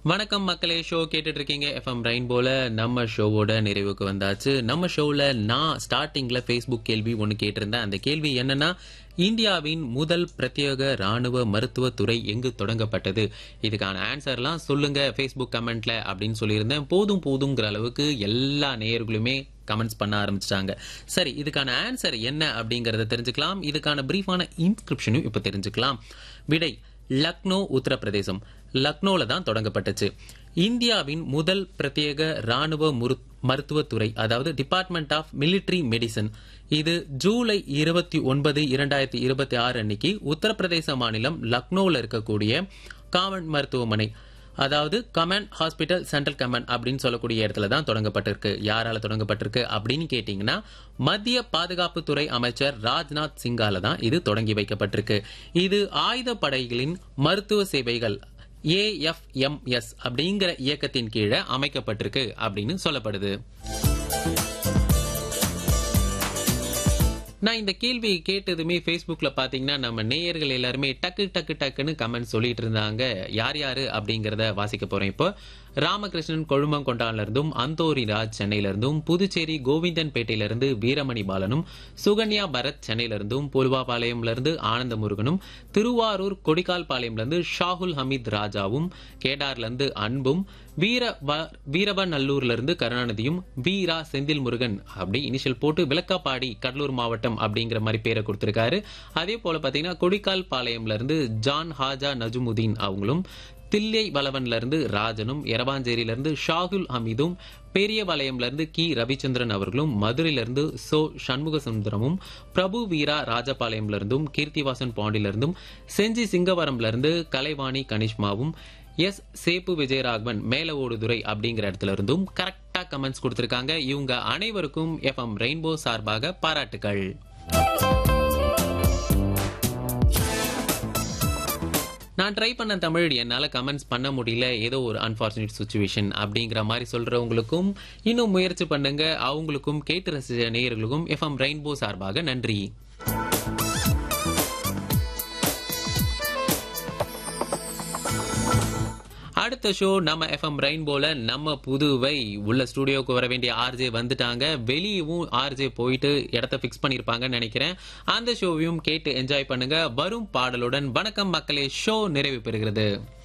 வணக்கம் மக்களே ஷோ கேட்டுட்டு இருக்கீங்க எஃப்எம் ரெயின்போல நம்ம ஷோவோட நிறைவுக்கு வந்தாச்சு நம்ம ஷோவில் நான் ஸ்டார்டிங்ல ஃபேஸ்புக் கேள்வி ஒன்று கேட்டிருந்தேன் அந்த கேள்வி என்னன்னா இந்தியாவின் முதல் பிரத்யேக ராணுவ மருத்துவத்துறை எங்கு தொடங்கப்பட்டது இதுக்கான ஆன்சர்லாம் சொல்லுங்க ஃபேஸ்புக் கமெண்ட்ல அப்படின்னு சொல்லியிருந்தேன் போதும் போதுங்கிற அளவுக்கு எல்லா நேயர்களுமே கமெண்ட்ஸ் பண்ண ஆரம்பிச்சிட்டாங்க சரி இதுக்கான ஆன்சர் என்ன அப்படிங்கறத தெரிஞ்சுக்கலாம் இதுக்கான பிரீஃபான இன்ஸ்கிரிப்ஷனும் இப்போ தெரிஞ்சுக்கலாம் விடை லக்னோ உத்தரப்பிரதேசம் லக்னோல தான் தொடங்கப்பட்டுச்சு இந்தியாவின் முதல் பிரத்யேக ராணுவ முரு- மருத்துவத்துறை அதாவது டிபார்ட்மெண்ட் ஆஃப் மிலிட்டரி மெடிசன் இது ஜூலை இருபத்தி ஒன்பது இரண்டாயிரத்தி இருபத்தி ஆறு அன்னைக்கு உத்தரப்பிரதேச மாநிலம் லக்னோவில் இருக்கக்கூடிய காமன் மருத்துவமனை அதாவது கமாண்ட் ஹாஸ்பிட்டல் சென்ட்ரல் கமாண்ட் அப்படின்னு சொல்லக்கூடிய இடத்துல தான் தொடங்கப்பட்டிருக்கு யாரால தொடங்கப்பட்டிருக்கு அப்படின்னு கேட்டீங்கன்னா மத்திய பாதுகாப்புத்துறை அமைச்சர் ராஜ்நாத் சிங்கால தான் இது தொடங்கி வைக்கப்பட்டிருக்கு இது ஆயுத படைகளின் மருத்துவ சேவைகள் ஏஎஃப்எம்எஸ் அப்படிங்கிற இயக்கத்தின் கீழே அமைக்கப்பட்டிருக்கு அப்படின்னு சொல்லப்படுது நான் இந்த கேள்வி கேட்டதுமே ஃபேஸ்புக்ல பாத்தீங்கன்னா நம்ம நேயர்கள் எல்லாருமே டக்கு டக்கு டக்குன்னு கமெண்ட் சொல்லிட்டு இருந்தாங்க யார் யாரு அப்படிங்கறத வாசிக்க போறேன் இப்போ ராமகிருஷ்ணன் கொழுமங்கொண்டான்ல இருந்தும் அந்தோரி ராஜ் சென்னையில இருந்தும் புதுச்சேரி கோவிந்தன்பேட்டையில இருந்து வீரமணி பாலனும் சுகன்யா பரத் சென்னையில இருந்தும் புல்வாபாளையம்ல இருந்து ஆனந்த முருகனும் திருவாரூர் கொடிக்கால்பாளையம்ல இருந்து ஷாகுல் ஹமீத் ராஜாவும் கேடார்ல இருந்து அன்பும் வீர வ- வீரவநல்லூர்ல இருந்து கருணாநிதியும் வீரா செந்தில் முருகன் அப்படி இனிஷியல் போட்டு விளக்காப்பாடி கடலூர் மாவட்டம் அப்படிங்கிற மாதிரி பேரை கொடுத்திருக்காரு அதே போல பாத்தீங்கன்னா கொடிக்கால் பாளையம்ல இருந்து ஜான் ஹாஜா நஜுமுதீன் அவங்களும் தில்லை வளவன்ல இருந்து ராஜனும் எரவாஞ்சேரியில இருந்து ஷாகுல் ஹமீதும் பெரிய வளையம்ல இருந்து கி ரவிச்சந்திரன் அவர்களும் மதுரையில இருந்து சோ சண்முக சுந்தரமும் பிரபு வீரா ராஜபாளையம்ல இருந்தும் கீர்த்திவாசன் பாண்டில இருந்தும் செஞ்சி சிங்கவரம்ல இருந்து கலைவாணி கனிஷ்மாவும் எஸ் சேப்பு விஜயராகவன் மேல ஓடுதுறை அப்படிங்கிற இடத்துல இருந்தும் கரெக்டா கமெண்ட்ஸ் கொடுத்திருக்காங்க இவங்க அனைவருக்கும் எஃப்எம் ரெயின்போ சார்பாக பாராட்டுகள் நான் ட்ரை பண்ண தமிழ் என்னால கமெண்ட்ஸ் பண்ண முடியல ஏதோ ஒரு அன்பார்ச்சுனேட் சுச்சுவேஷன் அப்படிங்கிற மாதிரி சொல்றவங்களுக்கும் இன்னும் முயற்சி பண்ணுங்க அவங்களுக்கும் கேட்டு ரசிச்ச நேயர்களுக்கும் எஃப்எம் ரெயின்போ சார்பாக நன்றி அடுத்த ஷோ நம்ம எஃப்எம் ரெயின்போல நம்ம புதுவை உள்ள ஸ்டுடியோக்கு வர வேண்டிய ஆர்ஜே வந்துட்டாங்க வெளியவும் ஆர்ஜே போயிட்டு இடத்த ஃபிக்ஸ் பண்ணிருப்பாங்கன்னு நினைக்கிறேன் அந்த ஷோவையும் கேட்டு என்ஜாய் பண்ணுங்க வரும் பாடலுடன் வணக்கம் மக்களே ஷோ நிறைவு பெறுகிறது